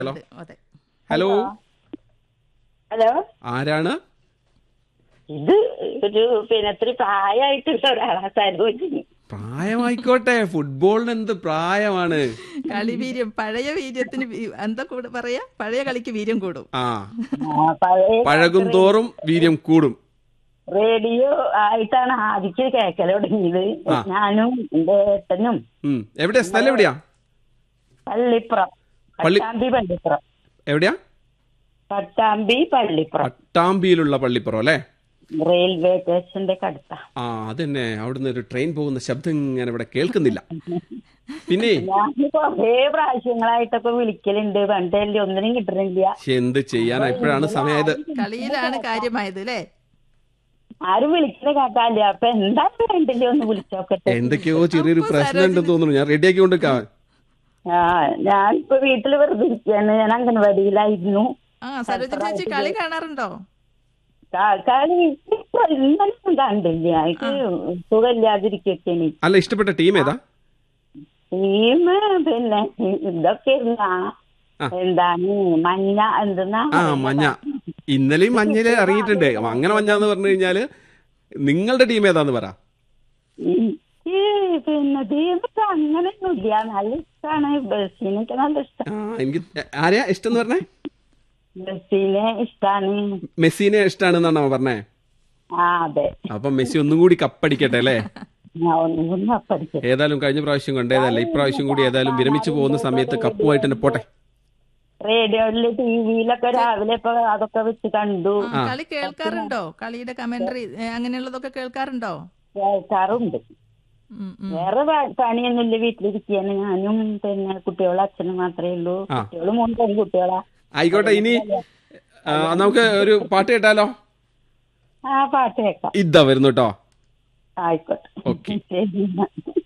Hello അതെ hello hello ആരാണ് ഇത് ഒരു പിന്നെ ഇത്തിരി പ്രായമായിട്ടുള്ള ഒരാളാ സരോജിനി പ്രായമായിക്കോട്ടെ ഫുട്ബോളിന് എന്ത് പ്രായമാണ് കളിവീര്യം പഴയ വീര്യത്തിന് വി- എന്താ കൂടെ പറയാ പഴയ കളിക്ക് വീര്യം കൂടും ആ ആ, പഴയ പഴകും തോറും വീര്യം കൂടും റേഡിയോ ആയിട്ടാണ് ആദ്യക്ക് കേക്കൽ തുടങ്ങിയത് ആ. ഞാനും എന്റെ ഏട്ടനും ഉം എവിടെയാ സ്ഥലം എവിടെയാ പള്ളിപ്പുറം പള്ളി- പട്ടാമ്പി പള്ളിപ്പുറം എവിടെയാ പട്ടാമ്പി പള്ളിപ്പുറം പട്ടാമ്പിയിലുള്ള പള്ളിപ്പുറം അല്ലേ റെയിൽവേ സ്റ്റേഷന്റെ കടുത്ത ആ അതന്നെ അവിടുന്ന് ഒരു ട്രെയിൻ പോകുന്ന ശബ്ദം ഇങ്ങനെ ഇവിടെ കേൾക്കുന്നില്ല പിന്നെ ഞാൻ കുറേ പ്രാവശ്യങ്ങളായിട്ടൊക്കെ വിളിക്കലുണ്ട് പണ്ടല്ലേ ഒന്നിനും കിട്ടണില്ല ശ്ശെ, എന്ത് ചെയ്യാനാ ഇപ്പോഴാണ് സമയമായത് കളിയിലാണ് കാര്യമായത് അല്ലേ ആരും വിളിക്കുന്ന കേട്ടാല്ല അപ്പൊ എന്താ വേണ്ടില്ല ഒന്ന് വിളിച്ചോക്കട്ടെ എന്തൊക്കെയോ ചെറിയൊരു പ്രശ്നം ഉണ്ടെന്ന് തോന്നുന്നു ഞാൻ റെഡിയാക്കി കൊണ്ടിരിക്കാം ആ ഞാനിപ്പോ വീട്ടില് വെറുതെ ഇരിക്കുകയാണ് ഞാൻ അംഗൻവാടിയിലായിരുന്നു ആ സരോജ ചേച്ചി കളി കാണാറുണ്ടോ ക- കളി ഇപ്പൊ ഇന്നലെ കണ്ടില്ല എനിക്ക് സുഖമില്ലാതിരിക്കട്ടെ അല്ല ഇഷ്ടപ്പെട്ട ടീം ഏതാ ടീം പിന്നെ ഇതൊക്കെ ഇരുന്ന ആ. എന്താണ് മഞ്ഞ എന്തെന്നാ ആ മഞ്ഞ ഇന്നലെയും മഞ്ഞയില് ഇറങ്ങിയിട്ടുണ്ട് അങ്ങനെ മഞ്ഞ എന്ന് പറഞ്ഞു കഴിഞ്ഞാല് നിങ്ങളുടെ ടീം ഏതാന്ന് പറ എനിക്ക് പിന്നെ ടീമൊക്കെ അങ്ങനെയൊന്നുമില്ല നല്ല ഇഷ്ടമാണ് ബസ്സിനൊക്കെ നല്ല ഇഷ്ടം ആ എനിക്ക് ആരെയാ ഇഷ്ടം എന്ന് പറഞ്ഞേ ബസ്സിനെ ഇഷ്ടാണ് മെസ്സിനെ ഇഷ്ടമാണെന്നാണോ പറഞ്ഞേ ആ അതെ അപ്പൊ മെസ്സി ഒന്നും കൂടി കപ്പടിക്കട്ടെ അല്ലേ ഞാൻ ഒന്നും കൂടി അപ്പടിക്കും ഏതായാലും കഴിഞ്ഞ പ്രാവശ്യം കണ്ടേതല്ലേ ഇപ്രാവശ്യം കൂടി ഏതായാലും വിരമിച്ചു പോകുന്ന സമയത്ത് കപ്പുമായിട്ട് തന്നെ പോട്ടെ റേഡിയോയില് ടിവിയിലൊക്കെ രാവിലെ ഇപ്പൊ അതൊക്കെ വെച്ച് കണ്ടു ആ, കളി കേൾക്കാറുണ്ടോ കളിയുടെ കമന്ററി അങ്ങനെയുള്ളതൊക്കെ കേൾക്കാറുണ്ടോ കേൾക്കാറുണ്ട് ഉം, ഉം. വേറെ പ- പണിയൊന്നുമില്ല വീട്ടിലിരിക്കുകയാണ് ഞാനും പിന്നെ കുട്ടികളും അച്ഛനും മാത്രമേ ഉള്ളൂ ആ. കുട്ടികളും മൂന്ന് പെൺകുട്ടികളാ ആയിക്കോട്ടെ ഇനി ആ, നമുക്ക് ഒരു പാട്ട് കേട്ടാലോ ആ പാട്ട് കേൾക്കാം ഇതാ വരുന്നു കേട്ടോ ആയിക്കോട്ടെ ഓക്കെ ശരി എന്നാ.